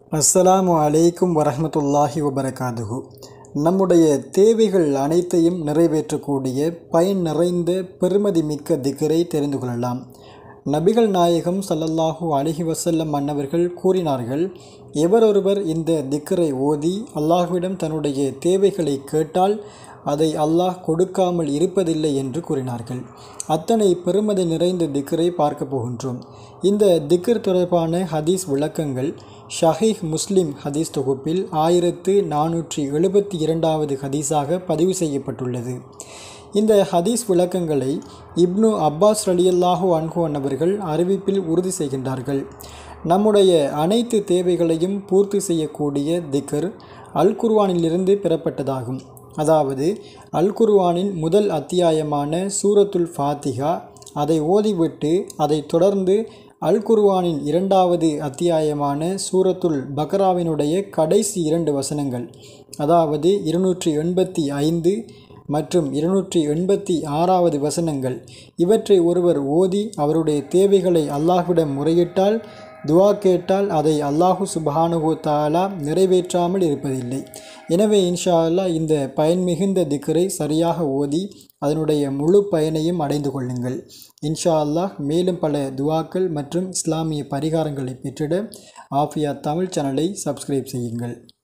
அஸ்ஸலாமு அலைக்கும் வரஹ்மத்துல்லாஹி வபரகாதுஹு நம்முடைய தேவைகள் அனைத்தையும் நிறைவேற்றக்கூடிய பயன் நிறைந்த பெருமதி மிக்க திக்கரை தெரிந்து கொள்ளலாம் நபிகள் நாயகம் ஸல்லல்லாஹு அலைஹி வஸல்லம் அன்னவர்கள் கூறினார்கள் எவரொருவர் இந்த திக்கரை ஓதி அல்லாஹ்விடம் தன்னுடைய தேவைகளை கேட்டால் அதை அல்லாஹ் கொடுக்காமல் இருப்பதில்லை என்று கூறினார்கள் அத்தனை பெருமதி நிறைந்த திக்கரை பார்க்க போகின்றோம் இந்த திக்கர் தொடர்பான ஹதீஸ் விளக்கங்கள் ஷஹீஹ் முஸ்லிம் ஹதீஸ் தொகுப்பில் ஆயிரத்து நானூற்றி எழுபத்தி இரண்டாவது ஹதீஸாக பதிவு செய்யப்பட்டுள்ளது இந்த ஹதீஸ் விளக்கங்களை இப்னு அப்பாஸ் ரலியல்லாஹு அன்ஹு அன்னவர்கள் அறிவிப்பில் உறுதி செய்கின்றார்கள் நம்முடைய அனைத்து தேவைகளையும் பூர்த்தி செய்யக்கூடிய திக்கர் அல் குர்வானிலிருந்து பெறப்பட்டதாகும் அதாவது அல் குர்வானின் முதல் அத்தியாயமான சூரத்துல் ஃபாத்திகா அதை ஓதிவிட்டு அதை தொடர்ந்து அல் குர்வானின் இரண்டாவது அத்தியாயமான சூரத்துல் பக்ராவினுடைய கடைசி இரண்டு வசனங்கள் அதாவது இருநூற்றி எண்பத்தி ஐந்து மற்றும் இருநூற்றி எண்பத்தி ஆறாவது வசனங்கள் இவற்றை ஒருவர் ஓதி அவருடைய தேவைகளை அல்லாஹ்விடம் முறையிட்டால் துவா கேட்டால் அதை அல்லாஹு சுபஹானுகு தாலா நிறைவேற்றாமல் இருப்பதில்லை எனவே இன்ஷா அல்லாஹ் இந்த பயன் மிகுந்த திக்கரை சரியாக ஓதி அதனுடைய முழு பயனையும் அடைந்து கொள்ளுங்கள் இன்ஷா அல்லாஹ் மேலும் பல துவாக்கள் மற்றும் இஸ்லாமிய பரிகாரங்களை பெற்றிட ஆஃபியா தமிழ் சேனலை சப்ஸ்கிரைப் செய்யுங்கள்